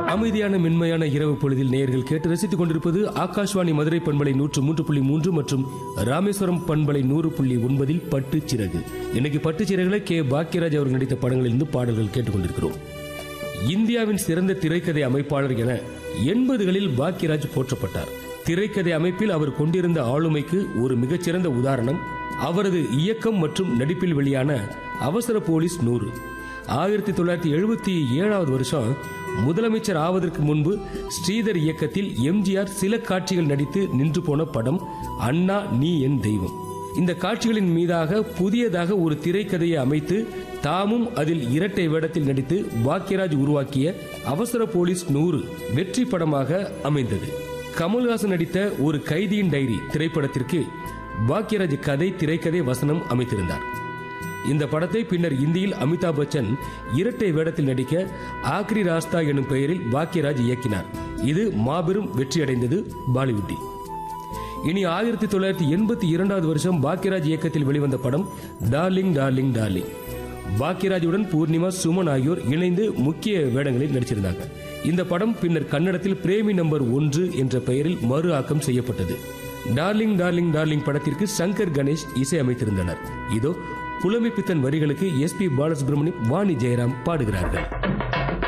அமைதியான மென்மையான இரவு பொழுதில் நேயர்கள் கேட்டு ரசித்துக் கொண்டிருப்பது ஆகாஷ்வாணி மதுரை பண்பலை நூற்று மூன்று புள்ளி மூன்று மற்றும் ராமேஸ்வரம் பண்பலை நூறு புள்ளி ஒன்பதில் பட்டு சிறகு இன்னைக்கு பட்டு சிறகுல கே பாக்யராஜ் அவர்கள் நடித்த படங்களிலிருந்து பாடல்கள் கேட்டுக்கொண்டிருக்கிறோம் இந்தியாவின் சிறந்த திரைக்கதை அமைப்பாளர் என எண்பதுகளில் பாக்யராஜ் போற்றப்பட்டார் திரைக்கதை அமைப்பில் அவர் கொண்டிருந்த ஆளுமைக்கு ஒரு மிகச்சிறந்த உதாரணம் அவரது இயக்கம் மற்றும் நடிப்பில் வெளியான அவசர போலீஸ் நூறு ஆயிரத்தி தொள்ளாயிரத்தி எழுபத்தி ஏழாவது வருஷம் முதலமைச்சர் ஆவதற்கு முன்பு ஸ்ரீதர் இயக்கத்தில் எம்ஜிஆர் சில காட்சிகள் நடித்து நின்று போன படம் அண்ணா நீ என் தெய்வம் இந்த காட்சிகளின் மீதாக புதியதாக ஒரு திரைக்கதையை அமைத்து தாமும் அதில் இரட்டை வேடத்தில் நடித்து பாக்யராஜ் உருவாக்கிய அவசர போலீஸ் நூறு வெற்றி படமாக அமைந்தது கமல்ஹாசன் நடித்த ஒரு கைதியின் டைரி திரைப்படத்திற்கு பாக்யராஜ் கதை திரைக்கதை வசனம் அமைத்திருந்தார் இந்த படத்தை பின்னர் இந்தியில் அமிதாப் பச்சன் இரட்டை வேடத்தில் நடிக்க ஆக்ரி ராஸ்தா எனும் பெயரில் பாக்யராஜ் இயக்கினார் இது மாபெரும் வெற்றியடைந்தது பாலிவுட்டில் இனி ஆயிரத்தி தொள்ளாயிரத்தி எண்பத்தி இரண்டாவது வருஷம் பாக்யராஜ் இயக்கத்தில் வெளிவந்த படம் டார்லிங் டார்லிங் டார்லிங் பாக்யராஜுடன் பூர்ணிமா சுமன் ஆகியோர் இணைந்து முக்கிய வேடங்களில் நடிச்சிருந்தாங்க இந்த படம் பின்னர் கன்னடத்தில் பிரேமி நம்பர் ஒன்று என்ற பெயரில் மறு ஆக்கம் செய்யப்பட்டது டார்லிங் டார்லிங் டார்லிங் படத்திற்கு சங்கர் கணேஷ் இசையமைத்திருந்தனர் இதோ புலமை பித்தன் வரிகளுக்கு எஸ் பி பாலசுப்ரமணியம் வாணி ஜெயராம் பாடுகிறார்கள்